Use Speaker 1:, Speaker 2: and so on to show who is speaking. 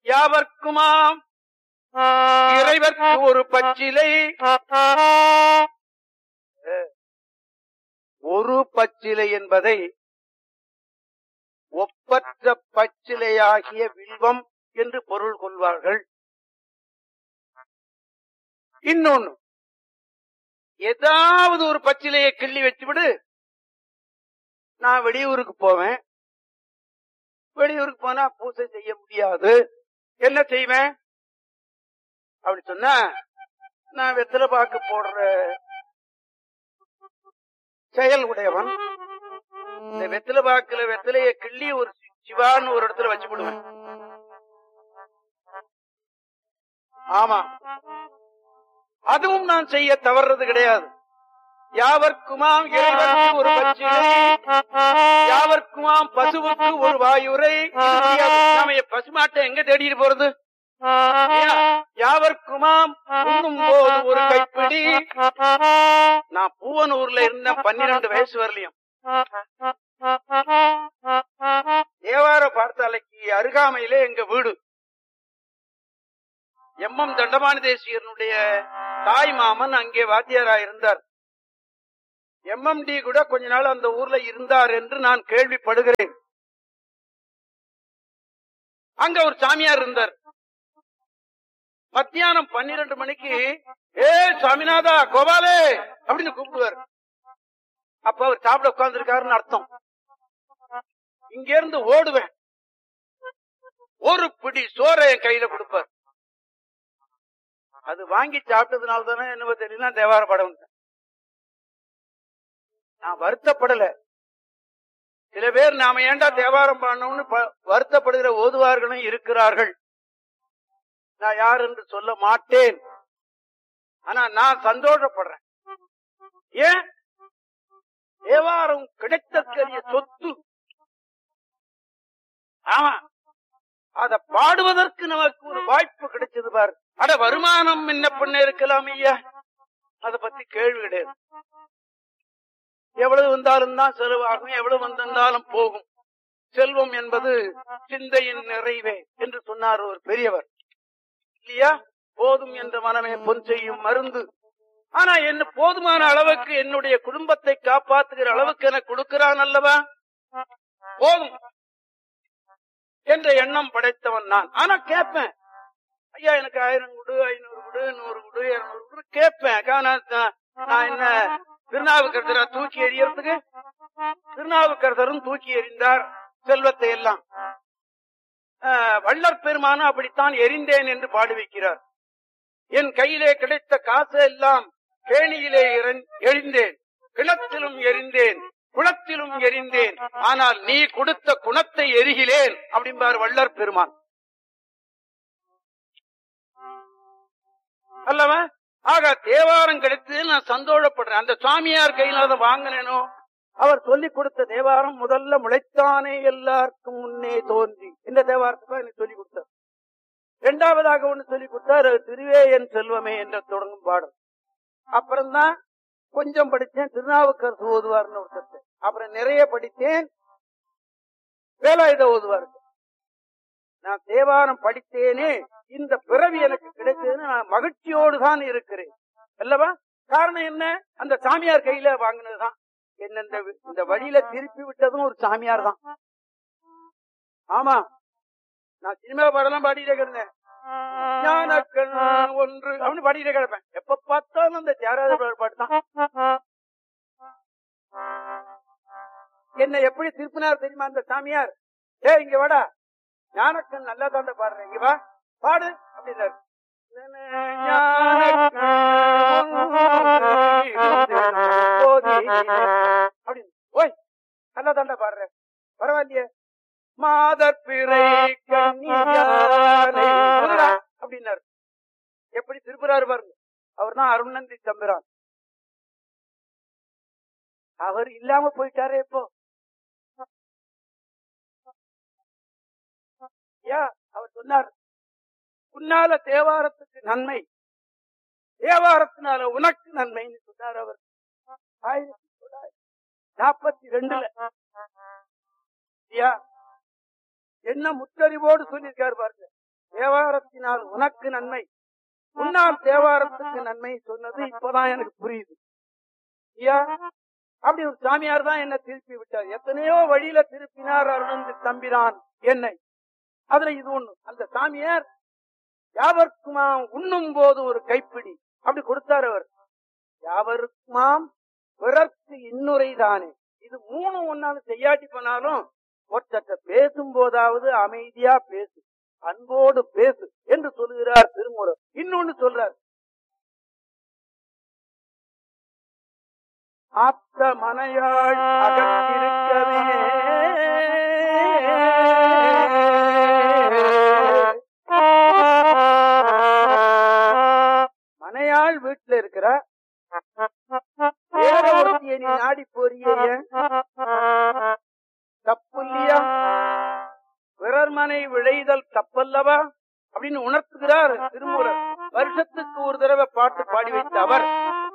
Speaker 1: யாவர்க்குமாம் இறைவர்க்கு ஒரு பச்சிலை ஒரு பச்சிலை என்பதை ஒப்பற்ற பச்சிலையாகிய வில்வம் என்று பொருள் கொள்வார்கள் இன்னொன்னு ஏதாவது ஒரு பச்சிலையை கிள்ளி வச்சுவிடு நான் வெளியூருக்கு போவேன் வெளியூருக்கு போனா பூஜை செய்ய முடியாது என்ன செய்வேன் அப்படி சொன்னா நான் வெத்தலை பாக்கு போடுற செயல் உடையவன் இந்த வெத்தலை பாக்குல வெத்தலைய கிள்ளி ஒரு சிவான்னு ஒரு இடத்துல வச்சு விடுவேன் ஆமா அதுவும் நான் செய்ய தவறுறது கிடையாது யாவர்க்குமாம் இறைவனுக்கு ஒரு பச்சிலை யாவர்க்குமாம் பசுவுக்கு ஒரு வாயுரை இது முடியாது. நாம எ- பசுமாட்டை எங்க தேடிட்டு போறது யா- யாவர்க்குமாம் உண்ணும் போது ஒரு கைப்பிடி நான் பூவனூர்ல இருந்த பன்னிரண்டு வயசு வரலையும் தேவார பாடசாலைக்கு அருகாமையிலே எங்க வீடு எம் எம் தண்டபாணி தேசியனுடைய தாய் மாமன் அங்கே வாத்தியாரா இருந்தார் எம்எம்டி கூட கொஞ்ச நாள் அந்த ஊர்ல இருந்தார் என்று நான் கேள்விப்படுகிறேன் அங்க ஒரு சாமியார் இருந்தார் மத்தியானம் பன்னிரண்டு மணிக்கு ஏ சாமிநாதா கோபாலே அப்படின்னு கூப்பிடுவார் அப்ப அவர் சாப்பிட உட்கார்ந்துருக்காருன்னு அர்த்தம் இங்க இருந்து ஓடுவேன் ஒரு பிடி சோறை என் கையில கொடுப்பார் அது வாங்கி சாப்பிட்டதுனால தானே என்னவோ தெரியல தேவார படம் நான் வருத்தப்படல சில பேர் நாம ஏன்டா தேவாரம் பாடணும்னு ப- வருத்தப்படுகிற ஓதுவார்களும் இருக்கிறார்கள் நான் யார் என்று சொல்ல மாட்டேன் ஆனா நான் சந்தோஷப்படுறேன் ஏன் தேவாரம் கிடைத்தற்கரிய சொத்து ஆமா அத பாடுவதற்கு நமக்கு ஒரு வாய்ப்பு கிடைச்சது பாரு அட வருமானம் என்ன பண்ண இருக்கலாம் ஐயா அத பத்தி கேள்வி கிடையாது எவ்வளவு வந்தாலும் தான் செலவாகும் எவ்வளவு வந்திருந்தாலும் போகும் செல்வம் என்பது சிந்தையின் நிறைவே என்று சொன்னார் ஒரு பெரியவர் இல்லையா போதும் என்ற மனமே பொன் செய்யும் மருந்து ஆனா என்ன போதுமான அளவுக்கு என்னுடைய குடும்பத்தை காப்பாத்துகிற அளவுக்கு எனக்கு கொடுக்கிறான் அல்லவா போதும் என்ற எண்ணம் படைத்தவன் நான் ஆனா கேட்பேன் ஐயா எனக்கு ஆயிரம் கொடு ஐநூறு கொடு நூறு கொடு இருநூறு கொடு கேட்பேன் கா- நான் நான் நான் என்ன திருநாவுக்கரசரா தூக்கி எறியறதுக்கு திருநாவுக்கரசரும் தூக்கி எறிந்தார் செல்வத்தை எல்லாம் ஆஹ், வள்ளற் பெருமானும் அப்படித்தான் எரிந்தேன் என்று பாடி வைக்கிறார் என் கையிலே கிடைத்த காசு எல்லாம் கேணியிலே எறிந்- எரிந்தேன் கிணத்திலும் எரிந்தேன் குளத்திலும் எரிந்தேன் ஆனால் நீ கொடுத்த குணத்தை எரிகிலேன் அப்படிம்பார் வள்ளற் பெருமான் அல்லவா ஆக தேவாரம் கிடைத்து நான் சந்தோஷப்படுறேன் அந்த சுவாமியார் கையில அதை வாங்கினேனோ அவர் சொல்லிக் கொடுத்த தேவாரம் முதல்ல முளைத்தானே எல்லாருக்கும் முன்னே தோன்றி இந்த தேவாரத்தை தான் எனக்கு சொல்லிக் கொடுத்தார் இரண்டாவதாக ஒண்ணு சொல்லிக் கொடுத்தார் அது திருவே என் செல்வமே என்ற தொடங்கும் பாடல் அப்புறம்தான் கொஞ்சம் படித்தேன் திருநாவுக்கரசு ஓதுவார்னு ஒருத்தர் அப்புறம் நிறைய படித்தேன் வேலாயுத ஓதுவார் நான் தேவாரம் படித்தேனே இந்த பிறவி எனக்கு கிடைச்சதுன்னு நான் மகிழ்ச்சியோடு தான் இருக்கிறேன் அல்லவா காரணம் என்ன அந்த சாமியார் கையில வாங்கினதுதான் என்ன இந்த வி- இந்த வழியில திருப்பி விட்டதும் ஒரு சாமியார் தான் ஆமா நான் சினிமா பாடலாம் பாடிட்டே கிடந்தேன் ஞானக்கண் ஒன்று அப்படின்னு பாடிட்டே கிடப்பேன் எப்ப பார்த்தாலும் அந்த தியாகராஜ பாட்டு தான் என்ன எப்படி திருப்பினார் தெரியுமா அந்த சாமியார் ஏ இங்க வாடா ஞானக்கண் நல்லா தாண்ட பாடுறேன் இங்க வா பாடு அப்படின்னாரு அப்படின்னு ஓய் நல்லா தாண்டா பாடுறேன் பரவாயில்லையே மாதர் பிறை கன்னியாரை சொல்லுடா அப்படின்னாரு எப்படி திருப்புறாரு பாருங்க அவர் தான் அருணந்தி தம்பிரான் அவர் இல்லாம போயிட்டாரே இப்போ யா அவர் சொன்னார் உன்னால தேவாரத்துக்கு நன்மை தேவாரத்தினால உனக்கு நன்மைன்னு சொன்னார் அவர் ஆயிரத்தி தொள்ளாயிரத்தி நாற்பத்தி ரெண்டுல யா என்ன முத்தறிவோடு சொல்லியிருக்காரு பாருங்க தேவாரத்தினால் உனக்கு நன்மை உன்னால் தேவாரத்துக்கு நன்மை சொன்னது இப்பதான் எனக்கு புரியுது ஐயா அப்படி ஒரு சாமியார் தான் என்ன திருப்பி விட்டார் எத்தனையோ வழியில திருப்பினார் அருணந்து தம்பிரான் என்னை அதுல இது ஒண்ணு அந்த சாமியார் யாவர்க்குமாம் உண்ணும் போது ஒரு கைப்பிடி அப்படி கொடுத்தார் அவர் யாவருக்குமாம் பிறர்க்கு இன்னுரை தானே இது மூணு ஒன்னாலும் செய்யாட்டி பண்ணாலும் ஒருத்தட்ட பேசும் போதாவது அமைதியா பேசு அன்போடு பேசு என்று சொல்லுகிறார் திருமுறை இன்னொன்னு சொல்றார் ஆப்த மனையாள் அகத்திருக்கவே மனையாள் வீட்டுல இருக்கிற வேற ஒருத்திய நீ நாடி போறியே ஏன்? தப்பு இல்லையா பிறர் மனை விளைதல் தப்பல்லவா அப்படின்னு உணர்த்துகிறார் திருமூலர் வருஷத்துக்கு ஒரு தடவை பாட்டு பாடி வைத்து